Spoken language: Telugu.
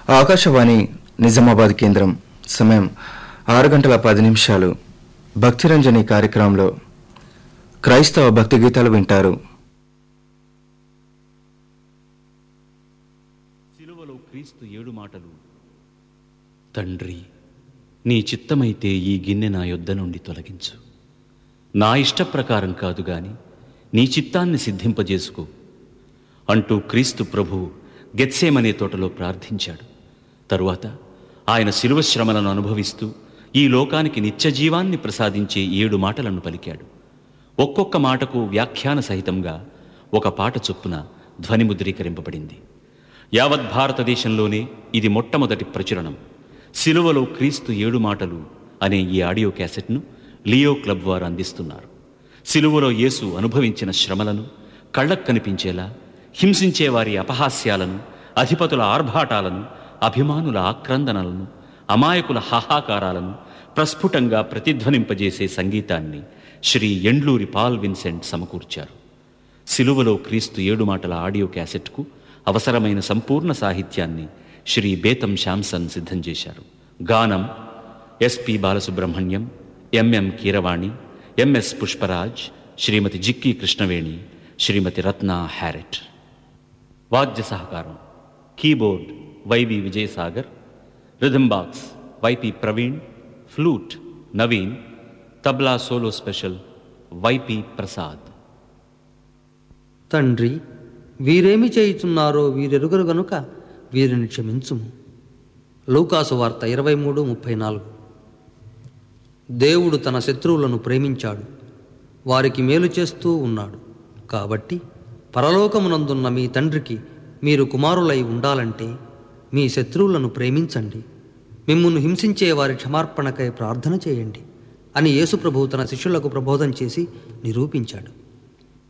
ఆకాశవాణి నిజామాబాద్ కేంద్రం సమయం ఆరు గంటల పది నిమిషాలు భక్తిరంజని కార్యక్రమంలో క్రైస్తవ భక్తి గీతాలు వింటారు సిలువలో క్రీస్తు ఏడు మాటలు తండ్రి నీ చిత్తమైతే ఈ గిన్నె నా యొద్ద నుండి తొలగించు నా ఇష్ట ప్రకారం కాదు గాని నీ చిత్తాన్ని సిద్ధింపజేసుకో అంటూ క్రీస్తు ప్రభు గెత్సేమనే తోటలో ప్రార్థించాడు తరువాత ఆయన శిలువ శ్రమలను అనుభవిస్తూ ఈ లోకానికి నిత్య జీవాన్ని ప్రసాదించే ఏడు మాటలను పలికాడు ఒక్కొక్క మాటకు వ్యాఖ్యాన సహితంగా ఒక పాట చొప్పున ధ్వనిముద్రీకరింపబడింది యావత్ భారతదేశంలోనే ఇది మొట్టమొదటి ప్రచురణం సిలువలో క్రీస్తు ఏడు మాటలు అనే ఈ ఆడియో క్యాసెట్ను లియో క్లబ్ వారు అందిస్తున్నారు సిలువలో యేసు అనుభవించిన శ్రమలను కళ్ళకు కనిపించేలా హింసించే వారి అపహాస్యాలను అధిపతుల ఆర్భాటాలను అభిమానుల ఆక్రందనలను అమాయకుల హాహాకారాలను ప్రస్ఫుటంగా ప్రతిధ్వనింపజేసే సంగీతాన్ని శ్రీ ఎండ్లూరి పాల్ విన్సెంట్ సమకూర్చారు సిలువలో క్రీస్తు ఏడు మాటల ఆడియో క్యాసెట్కు అవసరమైన సంపూర్ణ సాహిత్యాన్ని శ్రీ బేతం శాంసన్ సిద్ధం చేశారు గానం SP Balasubrahmanyam MM Keeravani MS Pushparaj Srimathi Jikki Krishnaveni Srimathi Ratna Harriet వాద్య సహకారం keyboard YV Vijayasagar rhythm box YP Praveen flute Naveen tabla solo special YP Prasad తండ్రి వీరేమి చేయుచున్నారో వీరెరుగరు గనుక వీరిని క్షమించుము లూకాసు వార్త ఇరవై మూడు ముప్పై నాలుగు దేవుడు తన శత్రువులను ప్రేమించాడు వారికి మేలు చేస్తూ ఉన్నాడు కాబట్టి పరలోకమునందున్న మీ తండ్రికి మీరు కుమారులై ఉండాలంటే మీ శత్రువులను ప్రేమించండి మిమ్మును హింసించే వారి క్షమార్పణకై ప్రార్థన చేయండి అని యేసుప్రభువు తన శిష్యులకు ప్రబోధం చేసి నిరూపించాడు